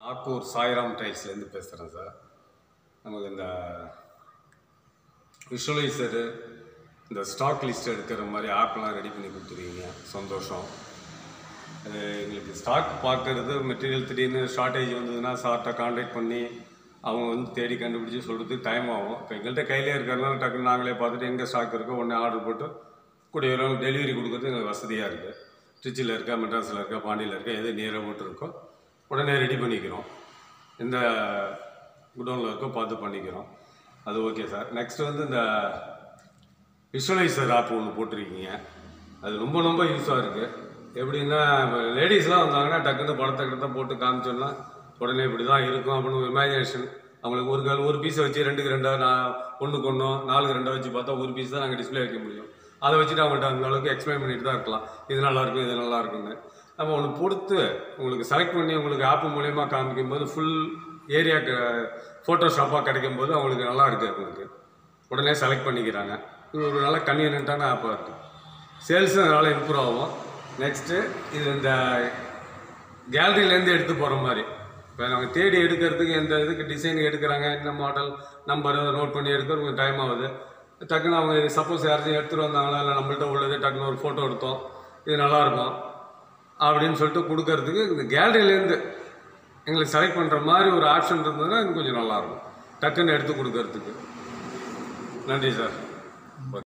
ஆக்கூர் சாய்ராம் டைல்ஸ்லேருந்து பேசுகிறேன் சார் நமக்கு இந்த விஷுவலைசரு இந்த ஸ்டாக் லிஸ்ட் எடுக்கிற மாதிரி ஆப்லாம் ரெடி பண்ணி கொடுத்துருக்கீங்க சந்தோஷம் அது எங்களுக்கு ஸ்டாக் பார்க்கறது மெட்டீரியல் திடீர்னு ஷார்ட்டேஜ் வந்ததுன்னா சார்ட்டை காண்டாக்ட் பண்ணி அவங்க வந்து தேடி கண்டுபிடிச்சி சொல்கிறதுக்கு டைம் ஆகும் இப்போ எங்கள்கிட்ட கையிலே இருக்கிறதுனால டக்குன்னு நாங்களே பார்த்துட்டு எங்கே ஸ்டாக் இருக்கோ உடனே ஆர்டர் போட்டு கூடிய விரைவில் டெலிவரி கொடுக்கறது எங்களுக்கு வசதியாக இருக்குது திருச்சியில் இருக்கா மெட்ராஸில் இருக்கா பாண்டியில் இருக்கா எது நியராக போட்டு இருக்கோ உடனே ரெடி பண்ணிக்கிறோம் எந்த குடோனில் இருக்கோ பார்த்து பண்ணிக்கிறோம் அது ஓகே சார் நெக்ஸ்ட் வந்து இந்த விஷுவலைசர் ஆப் ஒன்று போட்டிருக்கீங்க அது ரொம்ப ரொம்ப யூஸாக இருக்குது எப்படின்னா லேடிஸ்லாம் வந்தாங்கன்னா டக்குன்னு படத்தை கிட்ட போட்டு காமிச்சோம்னா உடனே இப்படி தான் இருக்கும் அப்படின்னு ஒரு இமேஜினேஷன் அவங்களுக்கு ஒரு கால் ஒரு பீஸை வச்சு ரெண்டுக்கு ரெண்டா நான் ஒன்றுக்கு ஒன்றோ நாலுக்கு ரெண்டா வச்சு பார்த்தா ஒரு பீஸ் தான் நாங்கள் டிஸ்ப்ளே வைக்க முடியும் அதை வச்சுட்டு அவங்கள்ட்ட அந்த அளவுக்கு எக்ஸ்பிளைன் பண்ணிட்டு தான் இருக்கலாம் இது நல்லா இருக்கும் இது நல்லா இருக்குன்னு நம்ம ஒன்று பொறுத்து உங்களுக்கு செலக்ட் பண்ணி உங்களுக்கு ஆப் மூலயமா காமிக்கும் போது ஃபுல் ஏரியா ஃபோட்டோஷாப்பாக கிடைக்கும் போது அவங்களுக்கு நல்லா இருக்குது அவங்களுக்கு உடனே செலக்ட் பண்ணிக்கிறாங்க இது ஒரு நல்ல கன்வீனியன்ட்டான ஆப்பாக இருக்குது சேல்ஸும் அதனால் இம்ப்ரூவ் ஆகும் நெக்ஸ்ட்டு இது இந்த கேலரியிலேருந்து எடுத்து போகிற மாதிரி இப்போ நாங்கள் தேடி எடுக்கிறதுக்கு எந்த இதுக்கு டிசைன் எடுக்கிறாங்க என்ன மாடல் நம்பர் நோட் பண்ணி எடுக்க கொஞ்சம் டைம் ஆகுது டக்குன்னு அவங்க சப்போஸ் யாராச்சும் எடுத்துகிட்டு வந்தாங்களா இல்லை நம்மள்ட்ட உள்ளது டக்குன்னு ஒரு ஃபோட்டோ எடுத்தோம் இது நல்லாயிருக்கும் அப்படின்னு சொல்லிட்டு கொடுக்கறதுக்கு இந்த கேலரியிலேருந்து எங்களுக்கு செலக்ட் பண்ணுற மாதிரி ஒரு ஆப்ஷன் இருந்ததுன்னா இது கொஞ்சம் நல்லாயிருக்கும் டக்குன்னு எடுத்து கொடுக்கறதுக்கு நன்றி சார்